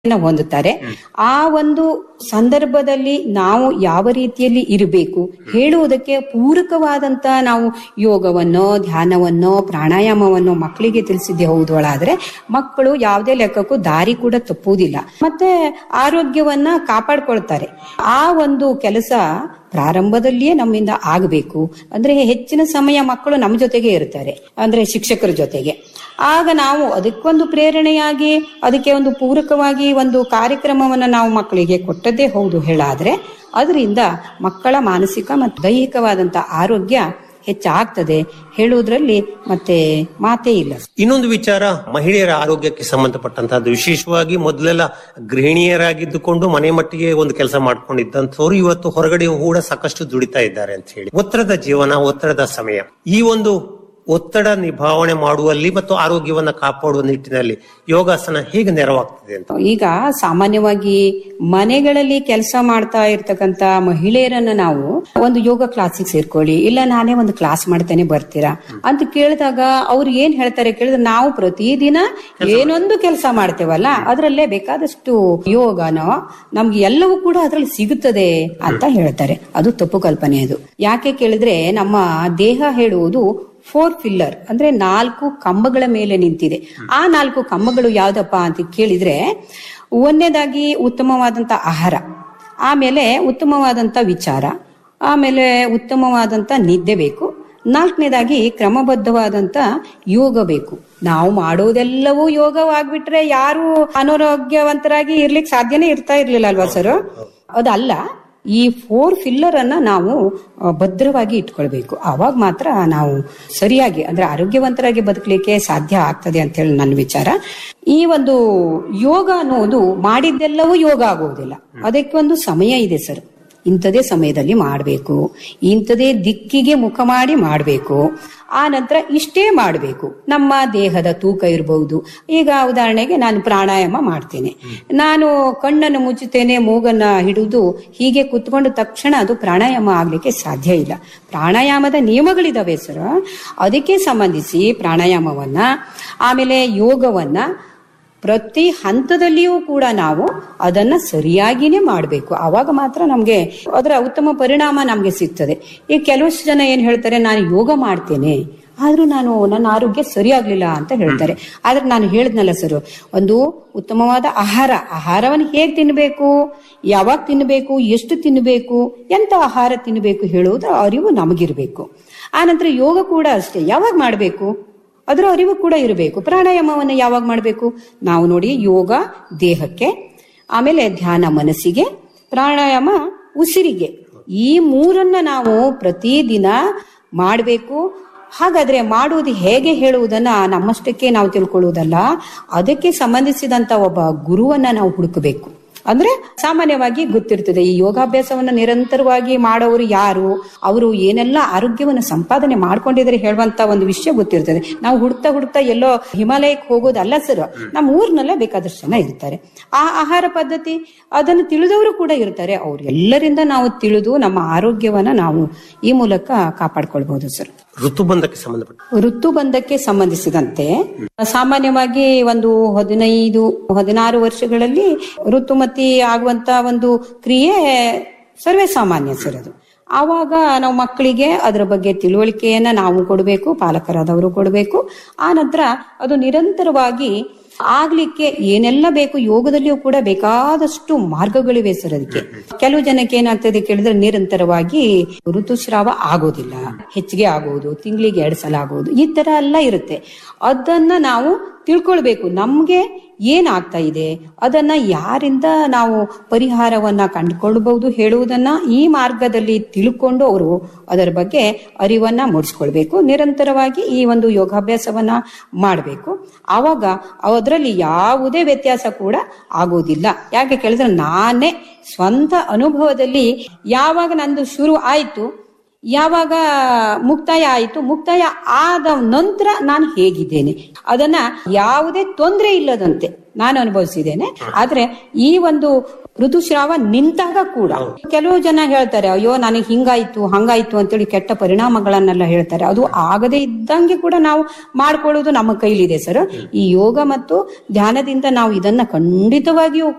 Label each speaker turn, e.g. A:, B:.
A: ಹೊಂದುತ್ತಾರೆ ಆ ಒಂದು ಸಂದರ್ಭದಲ್ಲಿ ನಾವು ಯಾವ ರೀತಿಯಲ್ಲಿ ಇರಬೇಕು ಹೇಳುವುದಕ್ಕೆ ಪೂರಕವಾದಂತ ನಾವು ಯೋಗವನ್ನೋ ಧ್ಯಾನವನ್ನೋ ಪ್ರಾಣಾಯಾಮವನ್ನೋ ಮಕ್ಕಳಿಗೆ ತಿಳಿಸಿದ್ದೆ ಹೌದೊಳಾದ್ರೆ ಮಕ್ಕಳು ಯಾವುದೇ ಲೆಕ್ಕಕ್ಕೂ ದಾರಿ ಕೂಡ ತಪ್ಪುವುದಿಲ್ಲ ಮತ್ತೆ ಆರೋಗ್ಯವನ್ನ ಕಾಪಾಡ್ಕೊಳ್ತಾರೆ ಆ ಒಂದು ಕೆಲಸ ಪ್ರಾರಂಭದಲ್ಲಿಯೇ ನಮ್ಮಿಂದ ಆಗಬೇಕು ಅಂದ್ರೆ ಹೆಚ್ಚಿನ ಸಮಯ ಮಕ್ಕಳು ನಮ್ಮ ಜೊತೆಗೆ ಇರ್ತಾರೆ ಅಂದ್ರೆ ಶಿಕ್ಷಕರ ಜೊತೆಗೆ ಆಗ ನಾವು ಅದಕ್ಕೊಂದು ಪ್ರೇರಣೆಯಾಗಿ ಅದಕ್ಕೆ ಒಂದು ಪೂರಕವಾಗಿ ಒಂದು ಕಾರ್ಯಕ್ರಮವನ್ನು ನಾವು ಮಕ್ಕಳಿಗೆ ಕೊಟ್ಟದ್ದೇ ಹೌದು ಹೇಳಾದ್ರೆ ಅದರಿಂದ ಮಕ್ಕಳ ಮಾನಸಿಕ ಮತ್ತು ದೈಹಿಕವಾದಂತ ಆರೋಗ್ಯ ಹೆಚ್ಚಾಗ್ತದೆ ಹೇಳುವುದರಲ್ಲಿ ಮತ್ತೆ ಮಾತೇ ಇಲ್ಲ
B: ಇನ್ನೊಂದು ವಿಚಾರ ಮಹಿಳೆಯರ ಆರೋಗ್ಯಕ್ಕೆ ಸಂಬಂಧಪಟ್ಟಂತಹದ್ದು ವಿಶೇಷವಾಗಿ ಮೊದಲೆಲ್ಲ ಗೃಹಿಣಿಯರಾಗಿದ್ದುಕೊಂಡು ಮನೆ ಮಟ್ಟಿಗೆ ಒಂದು ಕೆಲಸ ಮಾಡ್ಕೊಂಡಿದ್ದಂಥವ್ರು ಇವತ್ತು ಹೊರಗಡೆ ಕೂಡ ಸಾಕಷ್ಟು ದುಡಿತಾ ಇದ್ದಾರೆ ಅಂತ ಹೇಳಿ ಒತ್ತಡದ ಜೀವನ ಒತ್ತಡದ ಸಮಯ ಈ ಒಂದು ಒತ್ತಡ ನಿಭಾವಣೆ ಮಾಡುವಲ್ಲಿ ಮತ್ತು ಆರೋಗ್ಯವನ್ನ ಕಾಪಾಡುವ ನಿಟ್ಟಿನಲ್ಲಿ ಯೋಗಾಸನ ಹೇಗೆ ನೆರವಾಗ್ತದೆ ಅಂತ
A: ಈಗ ಸಾಮಾನ್ಯವಾಗಿ ಮನೆಗಳಲ್ಲಿ ಕೆಲಸ ಮಾಡ್ತಾ ಇರ್ತಕ್ಕಂತ ಮಹಿಳೆಯರನ್ನ ನಾವು ಒಂದು ಯೋಗ ಕ್ಲಾಸಿಗೆ ಸೇರ್ಕೊಳ್ಳಿ ಇಲ್ಲ ನಾನೇ ಒಂದು ಕ್ಲಾಸ್ ಮಾಡ್ತೇನೆ ಬರ್ತೀರಾ ಅಂತ ಕೇಳಿದಾಗ ಅವ್ರು ಏನ್ ಹೇಳ್ತಾರೆ ಕೇಳಿದ್ರೆ ನಾವು ಪ್ರತಿದಿನ ಏನೊಂದು ಕೆಲಸ ಮಾಡ್ತೇವಲ್ಲ ಅದರಲ್ಲೇ ಬೇಕಾದಷ್ಟು ಯೋಗನೋ ನಮ್ಗೆ ಎಲ್ಲವೂ ಕೂಡ ಅದ್ರಲ್ಲಿ ಸಿಗುತ್ತದೆ ಅಂತ ಹೇಳ್ತಾರೆ ಅದು ತಪ್ಪು ಕಲ್ಪನೆ ಅದು ಯಾಕೆ ಕೇಳಿದ್ರೆ ನಮ್ಮ ದೇಹ ಹೇಳುವುದು ಫೋರ್ ಫಿಲ್ಲರ್ ಅಂದ್ರೆ ನಾಲ್ಕು ಕಂಬಗಳ ಮೇಲೆ ನಿಂತಿದೆ ಆ ನಾಲ್ಕು ಕಂಬಗಳು ಯಾವ್ದಪ್ಪ ಅಂತ ಕೇಳಿದ್ರೆ ಒಂದನೇದಾಗಿ ಉತ್ತಮವಾದಂತ ಆಹಾರ ಆಮೇಲೆ ಉತ್ತಮವಾದಂತ ವಿಚಾರ ಆಮೇಲೆ ಉತ್ತಮವಾದಂತ ನಿದ್ದೆ ಬೇಕು ನಾಲ್ಕನೇದಾಗಿ ಕ್ರಮಬದ್ಧವಾದಂತ ಯೋಗ ಬೇಕು ನಾವು ಮಾಡೋದೆಲ್ಲವೂ ಯೋಗವಾಗ್ಬಿಟ್ರೆ ಯಾರು ಅನಾರೋಗ್ಯವಂತರಾಗಿ ಇರ್ಲಿಕ್ಕೆ ಸಾಧ್ಯನೇ ಇರ್ತಾ ಇರ್ಲಿಲ್ಲ ಅಲ್ವಾ ಸರ್ ಅದಲ್ಲ ಈ ಫೋರ್ ಫಿಲ್ಲರ್ ಅನ್ನ ನಾವು ಆ, ಭದ್ರವಾಗಿ ಇಟ್ಕೊಳ್ಬೇಕು ಅವಾಗ ಮಾತ್ರ ನಾವು ಸರಿಯಾಗಿ ಅಂದ್ರೆ ಆರೋಗ್ಯವಂತರಾಗಿ ಬದುಕಲಿಕ್ಕೆ ಸಾಧ್ಯ ಆಗ್ತದೆ ಅಂತ ಹೇಳಿ ನನ್ನ ವಿಚಾರ ಈ ಒಂದು ಯೋಗ ಅನ್ನೋದು ಮಾಡಿದ್ದೆಲ್ಲವೂ ಯೋಗ ಆಗುವುದಿಲ್ಲ ಅದಕ್ಕೆ ಒಂದು ಸಮಯ ಇದೆ ಸರ್ ಇಂಥದೇ ಸಮಯದಲ್ಲಿ ಮಾಡಬೇಕು ಇಂಥದೇ ದಿಕ್ಕಿಗೆ ಮುಖ ಮಾಡಿ ಮಾಡಬೇಕು ಆ ನಂತರ ಇಷ್ಟೇ ಮಾಡಬೇಕು ನಮ್ಮ ದೇಹದ ತೂಕ ಇರಬಹುದು ಈಗ ಉದಾಹರಣೆಗೆ ನಾನು ಪ್ರಾಣಾಯಾಮ ಮಾಡ್ತೇನೆ ನಾನು ಕಣ್ಣನ್ನು ಮುಚ್ಚುತ್ತೇನೆ ಮೂಗನ್ನ ಹಿಡಿದು ಹೀಗೆ ಕುತ್ಕೊಂಡು ತಕ್ಷಣ ಅದು ಪ್ರಾಣಾಯಾಮ ಆಗ್ಲಿಕ್ಕೆ ಸಾಧ್ಯ ಇಲ್ಲ ಪ್ರಾಣಾಯಾಮದ ನಿಯಮಗಳಿದಾವೆ ಸರ್ ಅದಕ್ಕೆ ಸಂಬಂಧಿಸಿ ಪ್ರಾಣಾಯಾಮವನ್ನ ಆಮೇಲೆ ಯೋಗವನ್ನ ಪ್ರತಿ ಹಂತದಲ್ಲಿಯೂ ಕೂಡ ನಾವು ಅದನ್ನ ಸರಿಯಾಗಿನೇ ಮಾಡಬೇಕು ಆವಾಗ ಮಾತ್ರ ನಮ್ಗೆ ಅದರ ಉತ್ತಮ ಪರಿಣಾಮ ನಮ್ಗೆ ಸಿಗ್ತದೆ ಈ ಕೆಲವಷ್ಟು ಜನ ಏನ್ ಹೇಳ್ತಾರೆ ನಾನು ಯೋಗ ಮಾಡ್ತೇನೆ ಆದ್ರೂ ನಾನು ನನ್ನ ಆರೋಗ್ಯ ಸರಿಯಾಗ್ಲಿಲ್ಲ ಅಂತ ಹೇಳ್ತಾರೆ ಆದ್ರೆ ನಾನು ಹೇಳಿದ್ನಲ್ಲ ಸರ್ ಒಂದು ಉತ್ತಮವಾದ ಆಹಾರ ಆಹಾರವನ್ನು ಹೇಗ್ ತಿನ್ನಬೇಕು ಯಾವಾಗ ತಿನ್ನಬೇಕು ಎಷ್ಟು ತಿನ್ನಬೇಕು ಎಂತ ಆಹಾರ ತಿನ್ನಬೇಕು ಹೇಳುವುದರ ಅರಿವು ನಮಗಿರ್ಬೇಕು ಆ ನಂತರ ಯೋಗ ಕೂಡ ಅಷ್ಟೇ ಯಾವಾಗ ಮಾಡಬೇಕು ಅದರ ಅರಿವು ಕೂಡ ಇರಬೇಕು ಪ್ರಾಣಾಯಾಮವನ್ನು ಯಾವಾಗ ಮಾಡಬೇಕು ನಾವು ನೋಡಿ ಯೋಗ ದೇಹಕ್ಕೆ ಆಮೇಲೆ ಧ್ಯಾನ ಮನಸ್ಸಿಗೆ ಪ್ರಾಣಾಯಾಮ ಉಸಿರಿಗೆ ಈ ಮೂರನ್ನ ನಾವು ಪ್ರತಿದಿನ ಮಾಡಬೇಕು ಹಾಗಾದ್ರೆ ಮಾಡುವುದು ಹೇಗೆ ಹೇಳುವುದನ್ನ ನಮ್ಮಷ್ಟಕ್ಕೆ ನಾವು ತಿಳ್ಕೊಳ್ಳುವುದಲ್ಲ ಅದಕ್ಕೆ ಸಂಬಂಧಿಸಿದಂತ ಒಬ್ಬ ಗುರುವನ್ನ ನಾವು ಹುಡುಕಬೇಕು ಅಂದ್ರೆ ಸಾಮಾನ್ಯವಾಗಿ ಗೊತ್ತಿರ್ತದೆ ಈ ಯೋಗಾಭ್ಯಾಸವನ್ನ ನಿರಂತರವಾಗಿ ಮಾಡೋರು ಯಾರು ಅವರು ಏನೆಲ್ಲ ಆರೋಗ್ಯವನ್ನು ಸಂಪಾದನೆ ಮಾಡ್ಕೊಂಡಿದ್ರೆ ಹೇಳುವಂತ ಒಂದು ವಿಷಯ ಗೊತ್ತಿರ್ತದೆ ನಾವು ಹುಡುಕ್ತಾ ಹುಡುಕ್ತಾ ಎಲ್ಲೋ ಹಿಮಾಲಯಕ್ಕೆ ಹೋಗೋದಲ್ಲ ಸರ್ ನಮ್ಮ ಊರ್ನಲ್ಲೇ ಬೇಕಾದಷ್ಟು ಜನ ಇರ್ತಾರೆ ಆ ಆಹಾರ ಪದ್ಧತಿ ಅದನ್ನು ತಿಳಿದವರು ಕೂಡ ಇರ್ತಾರೆ ಅವ್ರು ಎಲ್ಲರಿಂದ ನಾವು ತಿಳಿದು ನಮ್ಮ ಆರೋಗ್ಯವನ್ನ ನಾವು ಈ ಮೂಲಕ ಕಾಪಾಡ್ಕೊಳ್ಬಹುದು ಸರ್
B: ಋತುಬಂಧಕ್ಕೆ ಸಂಬಂಧಪಟ್ಟ
A: ಋತುಬಂಧಕ್ಕೆ ಸಂಬಂಧಿಸಿದಂತೆ ಸಾಮಾನ್ಯವಾಗಿ ಒಂದು ಹದಿನೈದು ಹದಿನಾರು ವರ್ಷಗಳಲ್ಲಿ ಋತುಮತಿ ಆಗುವಂತ ಒಂದು ಕ್ರಿಯೆ ಸರ್ವೇ ಸಾಮಾನ್ಯ ಸರ್ ಅದು ಆವಾಗ ನಾವು ಮಕ್ಕಳಿಗೆ ಅದರ ಬಗ್ಗೆ ತಿಳುವಳಿಕೆಯನ್ನ ನಾವು ಕೊಡಬೇಕು ಪಾಲಕರಾದವರು ಕೊಡಬೇಕು ಆ ನಂತರ ಅದು ನಿರಂತರವಾಗಿ ಆಗ್ಲಿಕ್ಕೆ ಏನೆಲ್ಲ ಬೇಕು ಯೋಗದಲ್ಲಿಯೂ ಕೂಡ ಬೇಕಾದಷ್ಟು ಮಾರ್ಗಗಳಿವೆ ಸರ್ ಅದಕ್ಕೆ ಕೆಲವು ಜನಕ್ಕೆ ಏನಾಗ್ತದೆ ಕೇಳಿದ್ರೆ ನಿರಂತರವಾಗಿ ಋತುಸ್ರಾವ ಆಗೋದಿಲ್ಲ ಹೆಚ್ಚಿಗೆ ಆಗುವುದು ತಿಂಗಳಿಗೆ ಎರಡು ಸಲ ಆಗುವುದು ಈ ತರ ಎಲ್ಲ ಇರುತ್ತೆ ಅದನ್ನ ನಾವು ತಿಳ್ಕೊಳ್ಬೇಕು ನಮ್ಗೆ ಏನಾಗ್ತಾ ಇದೆ ಅದನ್ನ ಯಾರಿಂದ ನಾವು ಪರಿಹಾರವನ್ನ ಕಂಡುಕೊಳ್ಬಹುದು ಹೇಳುವುದನ್ನ ಈ ಮಾರ್ಗದಲ್ಲಿ ತಿಳ್ಕೊಂಡು ಅವರು ಅದರ ಬಗ್ಗೆ ಅರಿವನ್ನ ಮೂಡಿಸ್ಕೊಳ್ಬೇಕು ನಿರಂತರವಾಗಿ ಈ ಒಂದು ಯೋಗಾಭ್ಯಾಸವನ್ನ ಮಾಡಬೇಕು ಆವಾಗ ಅದರಲ್ಲಿ ಯಾವುದೇ ವ್ಯತ್ಯಾಸ ಕೂಡ ಆಗೋದಿಲ್ಲ ಯಾಕೆ ಕೇಳಿದ್ರೆ ನಾನೇ ಸ್ವಂತ ಅನುಭವದಲ್ಲಿ ಯಾವಾಗ ನಂದು ಶುರು ಆಯ್ತು ಯಾವಾಗ ಮುಕ್ತಾಯ ಆಯಿತು ಮುಕ್ತಾಯ ಆದ ನಂತರ ನಾನು ಹೇಗಿದ್ದೇನೆ ಅದನ್ನ ಯಾವುದೇ ತೊಂದರೆ ಇಲ್ಲದಂತೆ ನಾನು ಅನುಭವಿಸಿದ್ದೇನೆ ಆದ್ರೆ ಈ ಒಂದು ಋತುಸ್ರಾವ ನಿಂತಾಗ ಕೂಡ ಕೆಲವು ಜನ ಹೇಳ್ತಾರೆ ಅಯ್ಯೋ ನನಗೆ ಹಿಂಗಾಯ್ತು ಹಂಗಾಯ್ತು ಅಂತೇಳಿ ಕೆಟ್ಟ ಪರಿಣಾಮಗಳನ್ನೆಲ್ಲ ಹೇಳ್ತಾರೆ ಅದು ಆಗದೆ ಇದ್ದಂಗೆ ಕೂಡ ನಾವು ಮಾಡ್ಕೊಳ್ಳೋದು ನಮ್ಮ ಕೈಲಿದೆ ಸರ್ ಈ ಯೋಗ ಮತ್ತು ಧ್ಯಾನದಿಂದ ನಾವು ಇದನ್ನ ಖಂಡಿತವಾಗಿಯೂ